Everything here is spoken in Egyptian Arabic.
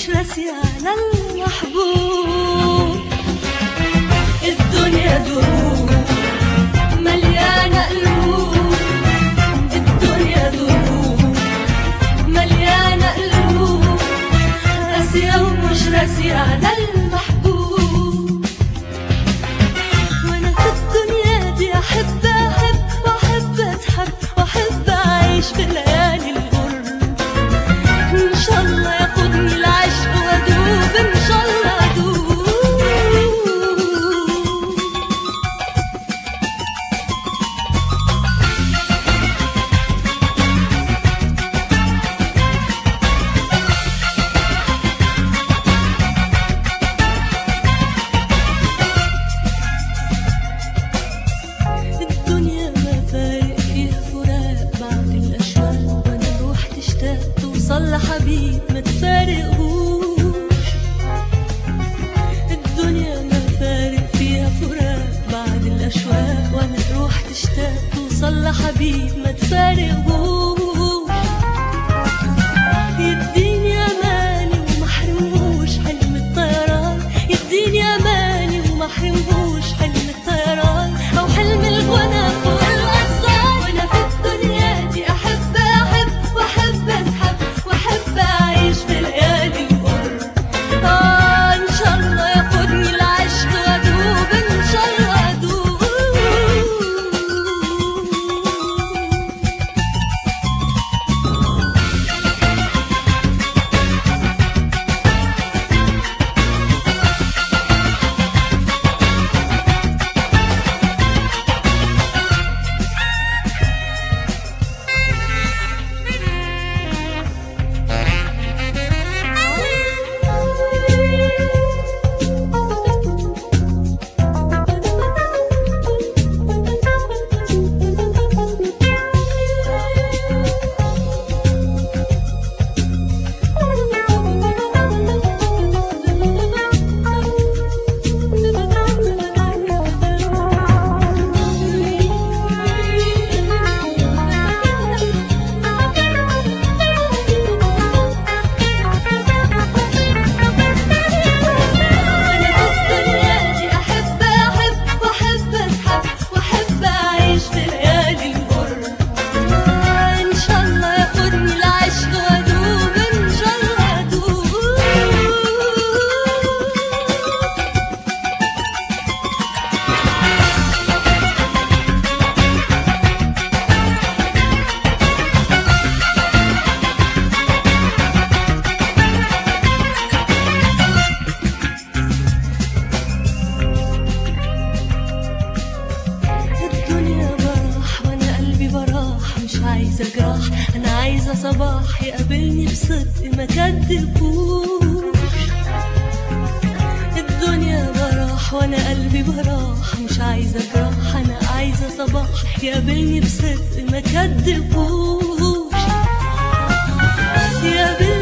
مش راسية على المحبوب الدنيا دروب مليانة قلوب الدنيا دروب مليانة قلوب راسية ومش راسية على المحبوب وانا في الدنيا دي احب احب واحب اتحب واحب اعيش في ليالي الغرب ان شاء الله ياخدني العشق وادوب ان شاء الله ادوب الدنيا ما فارق فيها فراق بعد الأشواق وأنا روح تشتاق توصل لحبيب ما تفارقهوش الدنيا ما فارق فيها فراق بعد الأشواق وأنا روح تشتاق توصل لحبيب ما تفارقهوش يديني أماني وما حرمهوش حلم الطيران يديني أماني وما حرمهوش حلم الطيران أو حلم الغنى فوق الأغصان وأنا في الدنيا دي أحب أحب وأحب أتحب وأحب أعيش في ليالي الغرب آه إن شاء الله ياخدني العشق وأدوب إن شاء الله أدوب أنا في الدنيا دي أحب أحب وأحب أتحب وأحب أعيش في ليالي الغرب إن شاء الله ياخدني العشق وأدوب إن شاء الله أدوب الدنيا براح وانا قلبي براح مش عايزه جراح انا عايزه صباح يقابلني بصدق ما كدبوش الدنيا براح وانا قلبي براح مش عايزه جراح انا عايزه صباح يقابلني بصدق ما كدبوش يقابلني